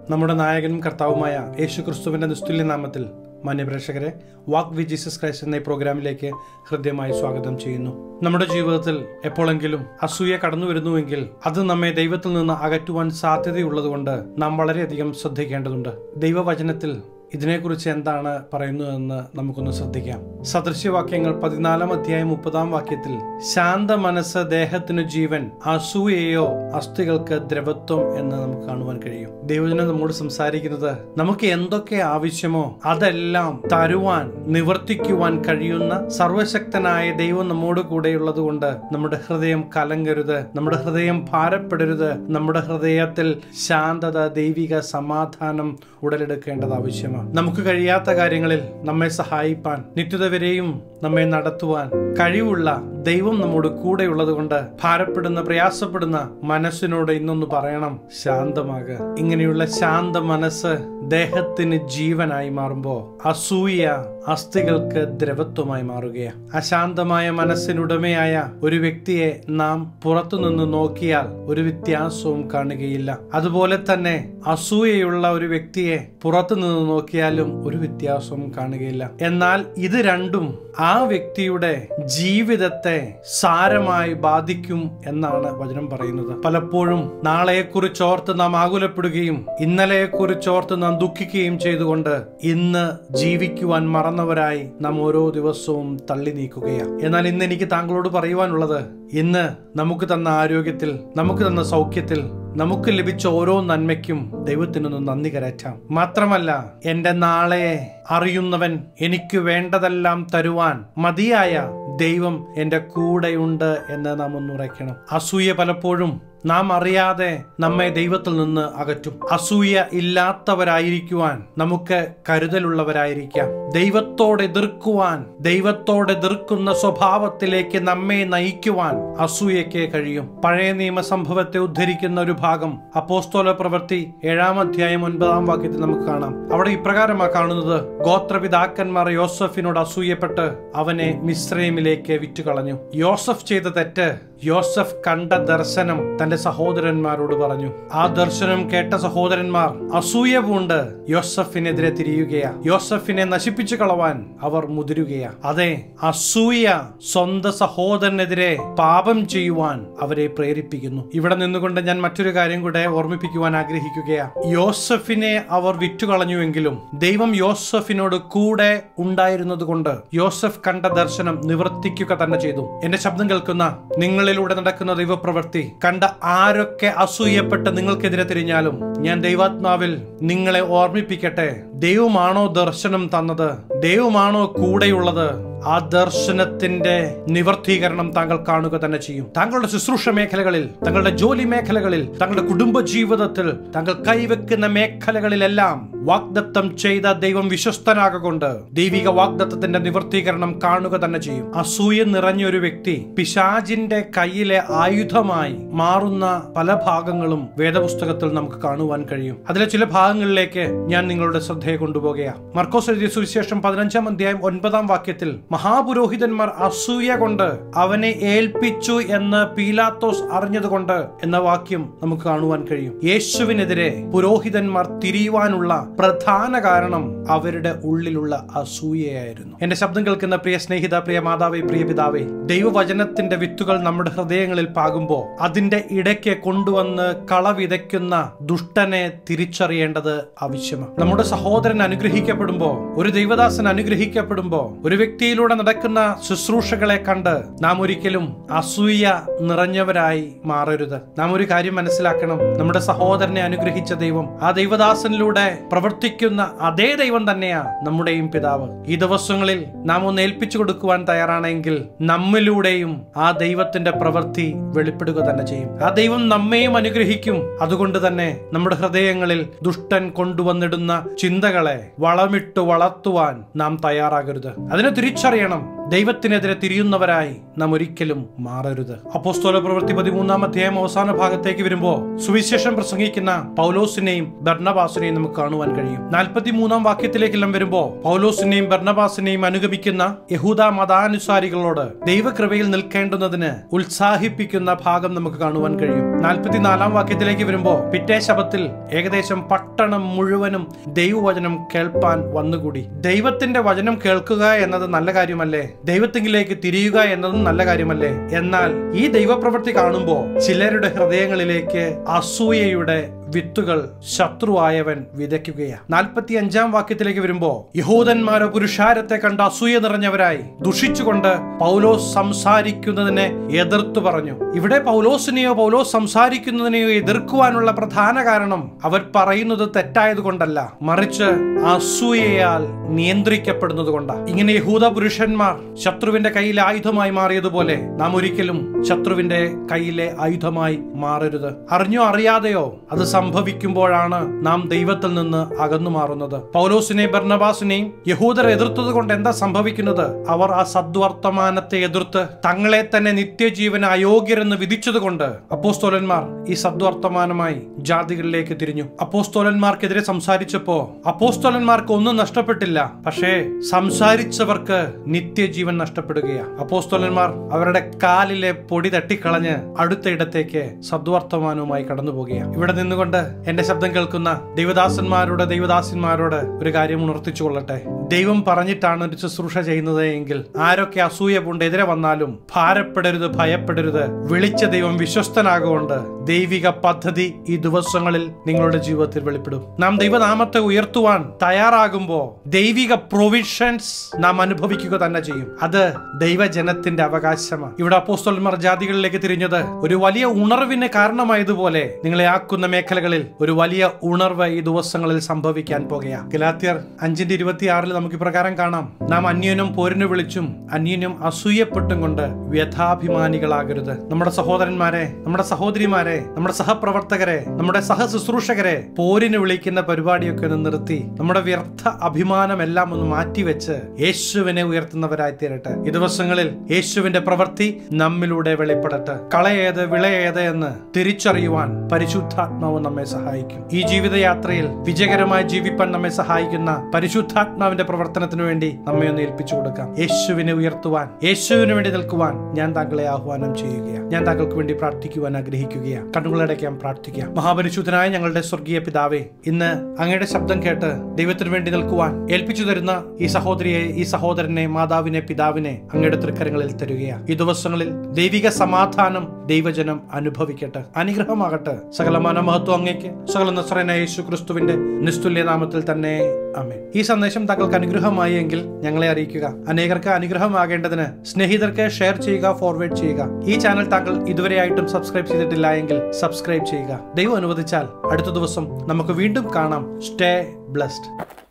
നമ്മുടെ നായകനും കർത്താവുമായ യേശു ക്രിസ്തുവിന്റെ നിസ്തുല്യ നാമത്തിൽ മാന്യപ്രേക്ഷകരെ വാക്ക് വി ജീസസ് ക്രൈസ്റ്റ് എന്ന ഈ പ്രോഗ്രാമിലേക്ക് ഹൃദ്യമായി സ്വാഗതം ചെയ്യുന്നു നമ്മുടെ ജീവിതത്തിൽ എപ്പോഴെങ്കിലും അസൂയ കടന്നു വരുന്നുവെങ്കിൽ അത് നമ്മെ ദൈവത്തിൽ നിന്ന് അകറ്റുവാൻ സാധ്യതയുള്ളതുകൊണ്ട് നാം വളരെയധികം ശ്രദ്ധിക്കേണ്ടതുണ്ട് ദൈവവചനത്തിൽ ഇതിനെക്കുറിച്ച് എന്താണ് പറയുന്നതെന്ന് നമുക്കൊന്ന് ശ്രദ്ധിക്കാം സദൃശ്യവാക്യങ്ങൾ പതിനാലാം അധ്യായം മുപ്പതാം വാക്യത്തിൽ ശാന്ത മനസ്സ് ദേഹത്തിനു ജീവൻ അസൂയയോ അസ്ഥികൾക്ക് ദ്രവത്വം എന്ന് നമുക്ക് കാണുവാൻ കഴിയും ദൈവജനം നമ്മോട് സംസാരിക്കുന്നത് നമുക്ക് എന്തൊക്കെ ആവശ്യമോ അതെല്ലാം തരുവാൻ നിവർത്തിക്കുവാൻ കഴിയുന്ന സർവശക്തനായ ദൈവം നമ്മോട് കൂടെയുള്ളത് കൊണ്ട് നമ്മുടെ ഹൃദയം കലങ്കരുത് നമ്മുടെ ഹൃദയം ഭാരപ്പെടരുത് നമ്മുടെ ഹൃദയത്തിൽ ശാന്തത ദൈവിക സമാധാനം ഉടലെടുക്കേണ്ടത് ആവശ്യമാണ് നമുക്ക് കഴിയാത്ത കാര്യങ്ങളിൽ നമ്മെ സഹായിപ്പാൻ നിത്യത വരെയും നമ്മെ നടത്തുവാൻ കഴിവുള്ള ദൈവം നമ്മോട് കൂടെയുള്ളത് കൊണ്ട് ഭാരപ്പെടുന്ന പ്രയാസപ്പെടുന്ന മനസ്സിനോട് ഇന്നൊന്ന് പറയണം ശാന്തമാകുക ഇങ്ങനെയുള്ള ശാന്ത മനസ്സ് ദേഹത്തിന് ജീവനായി മാറുമ്പോൾ അസൂയ അസ്ഥികൾക്ക് ദ്രവത്വമായി മാറുകയാണ് അശാന്തമായ മനസ്സിനുടമയായ ഒരു വ്യക്തിയെ നാം പുറത്തുനിന്ന് നോക്കിയാൽ ഒരു വ്യത്യാസവും കാണുകയില്ല അതുപോലെ തന്നെ അസൂയയുള്ള ഒരു വ്യക്തിയെ പുറത്തുനിന്ന് നോക്കിയാലും ഒരു വ്യത്യാസവും കാണുകയില്ല എന്നാൽ ഇത് രണ്ടും ആ വ്യക്തിയുടെ ജീവിതത്തെ സാരമായി ബാധിക്കും എന്നാണ് വചനം പറയുന്നത് പലപ്പോഴും നാളെയെക്കുറിച്ച് ഓർത്ത് നാം ആകുലപ്പെടുകയും ഇന്നലെയെക്കുറിച്ച് ഓർത്ത് നാം ദുഃഖിക്കുകയും ചെയ്തുകൊണ്ട് ഇന്ന് ജീവിക്കുവാൻ മറന്നവരായി നാം ഓരോ ദിവസവും തള്ളി നീക്കുകയാണ് എന്നാൽ ഇന്ന് എനിക്ക് താങ്കളോട് പറയുവാനുള്ളത് ഇന്ന് നമുക്ക് തന്ന ആരോഗ്യത്തിൽ നമുക്ക് തന്ന സൗഖ്യത്തിൽ നമുക്ക് ലഭിച്ച ഓരോ നന്മയ്ക്കും ദൈവത്തിനൊന്ന് നന്ദി കരറ്റാം മാത്രമല്ല എന്റെ നാളെ അറിയുന്നവൻ എനിക്ക് വേണ്ടതെല്ലാം തരുവാൻ മതിയായ ദൈവം എന്റെ കൂടെയുണ്ട് എന്ന് നാം ഒന്നുറയ്ക്കണം അസൂയ പലപ്പോഴും നാം അറിയാതെ നമ്മെ ദൈവത്തിൽ നിന്ന് അകറ്റും അസൂയ ഇല്ലാത്തവരായിരിക്കുവാൻ നമുക്ക് കരുതലുള്ളവരായിരിക്കാം ദൈവത്തോട് എതിർക്കുവാൻ ദൈവത്തോട് എതിർക്കുന്ന സ്വഭാവത്തിലേക്ക് നമ്മെ നയിക്കുവാൻ അസൂയയ്ക്ക് കഴിയും പഴയ നിയമ സംഭവത്തെ ഉദ്ധരിക്കുന്ന ഒരു ഭാഗം അപ്പോസ്തോല പ്രവൃത്തി ഏഴാം അധ്യായം ഒൻപതാം വാക്യത്തിൽ നമുക്ക് കാണാം അവിടെ ഇപ്രകാരമാണ് കാണുന്നത് ഗോത്രപിതാക്കന്മാർ യോസഫിനോട് അസൂയപ്പെട്ട് അവനെ മിശ്രൈമിലേക്ക് വിറ്റുകളഞ്ഞു യോസഫ് ചെയ്ത തെറ്റ് യോസഫ് കണ്ട ദർശനം തന്റെ സഹോദരന്മാരോട് പറഞ്ഞു ആ ദർശനം കേട്ട സഹോദരന്മാർ അസൂയ പൂണ്ട് യോസഫിനെതിരെ തിരിയുകയാ യോസഫിനെ നശിപ്പിച്ചു കളവാൻ അവർ മുതിരുകയാ അതെ അസൂയ സ്വന്തം സഹോദരനെതിരെ പാപം ചെയ്യുവാൻ അവരെ പ്രേരിപ്പിക്കുന്നു ഇവിടെ നിന്നുകൊണ്ട് ഞാൻ മറ്റൊരു കാര്യം കൂടെ ഓർമ്മിപ്പിക്കുവാൻ ആഗ്രഹിക്കുകയാ യോസഫിനെ അവർ വിറ്റുകളഞ്ഞുവെങ്കിലും ദൈവം യോസഫിനോട് കൂടെ ഉണ്ടായിരുന്നത് കൊണ്ട് യോസഫ് കണ്ട ദർശനം നിവർത്തിക്കുക തന്നെ ചെയ്തു എന്റെ ശബ്ദം കേൾക്കുന്ന നിങ്ങളിലൂടെ നടക്കുന്ന ദൈവപ്രവൃത്തി കണ്ട ആരൊക്കെ അസൂയപ്പെട്ട് നിങ്ങൾക്കെതിരെ തിരിഞ്ഞാലും ഞാൻ ദൈവാത്മാവിൽ നിങ്ങളെ ഓർമ്മിപ്പിക്കട്ടെ ദൈവമാണോ ദർശനം തന്നത് ദൈവമാണോ കൂടെയുള്ളത് ആ ദർശനത്തിന്റെ നിവർത്തീകരണം താങ്കൾ കാണുക തന്നെ ചെയ്യും താങ്കളുടെ ശുശ്രൂഷ മേഖലകളിൽ തങ്ങളുടെ ജോലി മേഖലകളിൽ തങ്ങളുടെ കുടുംബ ജീവിതത്തിൽ താങ്കൾ കൈവെക്കുന്ന മേഖലകളിലെല്ലാം വാഗ്ദത്തം ചെയ്ത ദൈവം വിശ്വസ്തനാകൊണ്ട് ദൈവിക വാഗ്ദത്തത്തിന്റെ നിവർത്തീകരണം കാണുക തന്നെ ചെയ്യും അസൂയ നിറഞ്ഞൊരു വ്യക്തി പിശാജിന്റെ കയ്യിലെ ആയുധമായി മാറുന്ന പല ഭാഗങ്ങളും വേദപുസ്തകത്തിൽ നമുക്ക് കാണുവാൻ കഴിയും അതിലെ ചില ഭാഗങ്ങളിലേക്ക് ഞാൻ നിങ്ങളുടെ ശ്രദ്ധയെ കൊണ്ടുപോകുകയാണ് മർക്കോസ് എഴുതിയ സുവിശേഷം പതിനഞ്ചാം അധ്യായം ഒൻപതാം വാക്യത്തിൽ മഹാപുരോഹിതന്മാർ അസൂയ കൊണ്ട് അവനെ ഏൽപ്പിച്ചു എന്ന് പീലാത്തോസ് അറിഞ്ഞതുകൊണ്ട് എന്ന വാക്യം നമുക്ക് കാണുവാൻ കഴിയും യേശുവിനെതിരെ പുരോഹിതന്മാർ തിരിയുവാനുള്ള പ്രധാന കാരണം അവരുടെ ഉള്ളിലുള്ള അസൂയയായിരുന്നു എന്റെ ശബ്ദം കേൾക്കുന്ന പ്രിയ സ്നേഹിത പ്രിയ മാതാവേ പ്രിയ പിതാവേ ദൈവവചനത്തിന്റെ വിത്തുകൾ നമ്മുടെ ഹൃദയങ്ങളിൽ പാകുമ്പോൾ അതിന്റെ ഇടയ്ക്ക് കൊണ്ടുവന്ന് കള വിതയ്ക്കുന്ന ദുഷ്ടനെ തിരിച്ചറിയേണ്ടത് ആവശ്യമാണ് നമ്മുടെ സഹോദരൻ അനുഗ്രഹിക്കപ്പെടുമ്പോ ഒരു ദൈവദാസൻ അനുഗ്രഹിക്കപ്പെടുമ്പോ ഒരു വ്യക്തിയിലൂടെ നടക്കുന്ന ശുശ്രൂഷകളെ കണ്ട് നാം ഒരിക്കലും അസൂയ നിറഞ്ഞവരായി മാറരുത് നാം ഒരു കാര്യം മനസ്സിലാക്കണം നമ്മുടെ സഹോദരനെ അനുഗ്രഹിച്ച ദൈവം ആ ദൈവദാസനിലൂടെ പ്രവർത്തിക്കുന്ന അതേ ദൈവം തന്നെയാ നമ്മുടെയും പിതാവ് ഈ ദിവസങ്ങളിൽ നാം ഒന്ന് ഏൽപ്പിച്ചു കൊടുക്കുവാൻ തയ്യാറാണെങ്കിൽ നമ്മിലൂടെയും ആ ദൈവത്തിന്റെ പ്രവൃത്തി വെളിപ്പെടുക തന്നെ ചെയ്യും ആ ദൈവം നമ്മെയും അനുഗ്രഹിക്കും അതുകൊണ്ട് തന്നെ നമ്മുടെ ഹൃദയങ്ങളിൽ ദുഷ്ടൻ കൊണ്ടുവന്നിടുന്ന ചിന്തകളെ വളമിട്ട് വളർത്തുവാൻ നാം തയ്യാറാകരുത് അതിനെ തിരിച്ചറിയണം ദൈവത്തിനെതിരെ തിരിയുന്നവരായി നാം ഒരിക്കലും മാറരുത് അപ്പോസ്തോല പ്രവൃത്തി പതിമൂന്നാം അധ്യായം അവസാന ഭാഗത്തേക്ക് വരുമ്പോൾ സുവിശേഷം പ്രസംഗിക്കുന്ന പൗലോസിനെയും ബർണബാസിനെയും നമുക്ക് കാണുവാൻ കഴിയും നാൽപ്പത്തി മൂന്നാം വാക്യത്തിലേക്കെല്ലാം വരുമ്പോൾ പൗലോസിനെയും ബർണബാസിനെയും അനുഗമിക്കുന്ന യഹൂദ മതാനുസാരികളോട് ദൈവകൃപയിൽ നിൽക്കേണ്ടുന്നതിന് ഉത്സാഹിപ്പിക്കുന്ന ഭാഗം നമുക്ക് കാണുവാൻ കഴിയും നാൽപ്പത്തിനാലാം വാക്യത്തിലേക്ക് വരുമ്പോൾ പിറ്റേ ശബത്തിൽ ഏകദേശം പട്ടണം മുഴുവനും ദൈവവചനം കേൾപ്പാൻ വന്നുകൂടി ദൈവത്തിന്റെ വചനം കേൾക്കുക എന്നത് നല്ല കാര്യമല്ലേ ദൈവത്തിങ്കിലേക്ക് തിരിയുക എന്നതും നല്ല കാര്യമല്ലേ എന്നാൽ ഈ ദൈവപ്രവൃത്തി കാണുമ്പോൾ ചിലരുടെ ഹൃദയങ്ങളിലേക്ക് അസൂയയുടെ വിത്തുകൾ ശത്രുവായവൻ വിതയ്ക്കുകയാണ് നാൽപ്പത്തി അഞ്ചാം വാക്യത്തിലേക്ക് വരുമ്പോ യഹൂദന്മാരോ പുരുഷാരത്തെ കണ്ട് അസൂയ നിറഞ്ഞവരായി ദുഷിച്ചുകൊണ്ട് പൗലോസ് സംസാരിക്കുന്നതിനെ എതിർത്തു പറഞ്ഞു ഇവിടെ പൗലോസിനെയോ പൗലോസ് സംസാരിക്കുന്നതിനെയോ എതിർക്കുവാനുള്ള പ്രധാന കാരണം അവർ പറയുന്നത് തെറ്റായത് കൊണ്ടല്ല മറിച്ച് അസൂയയാൽ നിയന്ത്രിക്കപ്പെടുന്നത് കൊണ്ടാണ് ഇങ്ങനെ യഹൂദ പുരുഷന്മാർ ശത്രുവിന്റെ കയ്യിലെ ആയുധമായി മാറിയതുപോലെ നാം ഒരിക്കലും ശത്രുവിന്റെ കയ്യിലെ ആയുധമായി മാറരുത് അറിഞ്ഞോ അറിയാതെയോ അത് സംഭവിക്കുമ്പോഴാണ് നാം ദൈവത്തിൽ നിന്ന് അകന്നു മാറുന്നത് പൗലോസിനെയും ബർണബാസിനെയും യഹൂദർ എതിർത്തത് കൊണ്ട് എന്താ സംഭവിക്കുന്നത് അവർ ആ സദ്വർത്തമാനത്തെ എതിർത്ത് തങ്ങളെ തന്നെ നിത്യജീവന് അയോഗ്യരെന്ന് വിധിച്ചതുകൊണ്ട് അപ്പോസ്തോലന്മാർ ഈ സദ്വർത്തമാനമായി ജാതികളിലേക്ക് തിരിഞ്ഞു അപ്പോസ്തോലന്മാർക്കെതിരെ സംസാരിച്ചപ്പോ അപ്പോസ്തോലന്മാർക്ക് ഒന്നും നഷ്ടപ്പെട്ടില്ല പക്ഷേ സംസാരിച്ചവർക്ക് നിത്യജീവൻ നഷ്ടപ്പെടുകയാണ് അപ്പോസ്തോലന്മാർ അവരുടെ കാലിലെ പൊടി തട്ടിക്കളഞ്ഞ് അടുത്ത ഇടത്തേക്ക് സദ്വർത്തമാനവുമായി കടന്നു പോകുകയാണ് ഇവിടെ നിന്നുകൊണ്ട് എന്റെ ശബ്ദം കേൾക്കുന്ന ദൈവദാസന്മാരോട് ദൈവദാസന്മാരോട് ഒരു കാര്യം ഉണർത്തിച്ചു കൊള്ളട്ടെ ദൈവം പറഞ്ഞിട്ടാണ് ഒരു ശുശ്രൂഷ ചെയ്യുന്നത് എങ്കിൽ ആരൊക്കെ അസൂയ കൊണ്ട് എതിരെ വന്നാലും ഭാരപ്പെടരുത് ഭയപ്പെടരുത് വിളിച്ച ദൈവം വിശ്വസ്തനാകൊണ്ട് ദൈവിക പദ്ധതി ഈ ദിവസങ്ങളിൽ നിങ്ങളുടെ ജീവിതത്തിൽ വെളിപ്പെടും നാം ദൈവനാമത്തെ ഉയർത്തുവാൻ തയ്യാറാകുമ്പോൾ ദൈവിക പ്രൊവിഷൻസ് നാം അനുഭവിക്കുക തന്നെ ചെയ്യും അത് ദൈവജനത്തിന്റെ അവകാശമാണ് ഇവിടെ അപ്പോസ്തോലന്മാർ ജാതികളിലേക്ക് തിരിഞ്ഞത് ഒരു വലിയ ഉണർവിന് കാരണമായതുപോലെ നിങ്ങളെ ആക്കുന്ന മേഖലകളിൽ ഒരു വലിയ ഉണർവ് ഈ ദിവസങ്ങളിൽ സംഭവിക്കാൻ പോകുകയാ ഗലാത്യർ അഞ്ചിന്റെ ഇരുപത്തിയാറിൽ നമുക്ക് ഇപ്രകാരം കാണാം നാം അന്യനും പോരിന് വിളിച്ചും അന്യനും അസൂയപ്പെട്ടും കൊണ്ട് വ്യഥാഭിമാനികളാകരുത് നമ്മുടെ സഹോദരന്മാരെ നമ്മുടെ സഹോദരിമാരെ നമ്മുടെ സഹപ്രവർത്തകരെ നമ്മുടെ സഹശുശ്രൂഷകരെ പോരിന് വിളിക്കുന്ന പരിപാടിയൊക്കെ ഒന്ന് നിർത്തി നമ്മുടെ വ്യർത്ഥ അഭിമാനം എല്ലാം ഒന്ന് മാറ്റിവെച്ച് യേശുവിനെ ഉയർത്തുന്നവരായി തീരട്ടെ ഈ ദിവസങ്ങളിൽ യേശുവിന്റെ പ്രവൃത്തി നമ്മിലൂടെ വെളിപ്പെടട്ടെ കളയേത് വിളയേത് എന്ന് തിരിച്ചറിയുവാൻ പരിശുദ്ധാത്മാവ് നമ്മെ സഹായിക്കും ഈ ജീവിതയാത്രയിൽ വിജയകരമായി ജീവിപ്പാൻ നമ്മെ സഹായിക്കുന്ന പരിശുദ്ധാത്മാവിന്റെ പ്രവർത്തനത്തിന് വേണ്ടി നമ്മെ ഒന്ന് ഏൽപ്പിച്ചു കൊടുക്കാം യേശുവിനെ ഉയർത്തുവാൻ യേശുവിന് വേണ്ടി നിൽക്കുവാൻ ഞാൻ താങ്കളെ ആഹ്വാനം ചെയ്യുകയാണ് ഞാൻ താങ്കൾക്ക് വേണ്ടി പ്രാർത്ഥിക്കുവാൻ ആഗ്രഹിക്കുകയാണ് കണ്ണുകളടയ്ക്കാൻ പ്രാർത്ഥിക്കാം മഹാപരിശുദ്ധനായ ഞങ്ങളുടെ സ്വർഗീയ പിതാവേ ഇന്ന് അങ്ങയുടെ ശബ്ദം കേട്ട് ദൈവത്തിന് വേണ്ടി നിൽക്കുവാൻ ഏൽപ്പിച്ചു തരുന്ന ഈ സഹോദരിയെ ഈ സഹോദരനെ മാതാവിനെ പിതാവിനെ അങ്ങയുടെ തൃക്കരങ്ങളിൽ തരികയാണ് ഈ ദിവസങ്ങളിൽ ദൈവിക സമാധാനം ദൈവജനം അനുഭവിക്കട്ടെ അനുഗ്രഹമാകട്ടെ സകല മനമഹത്വം അങ്ങേക്ക് സകല നസ്രന യേശു ക്രിസ്തുവിന്റെ നിസ്തുല്യ നാമത്തിൽ തന്നെ അമേൻ ഈ സന്ദേശം താങ്കൾക്ക് അനുഗ്രഹമായി എങ്കിൽ ഞങ്ങളെ അറിയിക്കുക അനേകർക്ക് അനുഗ്രഹമാകേണ്ടതിന് സ്നേഹിതർക്ക് ഷെയർ ചെയ്യുക ഫോർവേഡ് ചെയ്യുക ഈ ചാനൽ താങ്കൾ ഇതുവരെയായിട്ടും സബ്സ്ക്രൈബ് ചെയ്തിട്ടില്ല എങ്കിൽ സബ്സ്ക്രൈബ് ചെയ്യുക ദൈവം അനുവദിച്ചാൽ അടുത്ത ദിവസം നമുക്ക് വീണ്ടും കാണാം സ്റ്റേ ബ്ലസ്ഡ്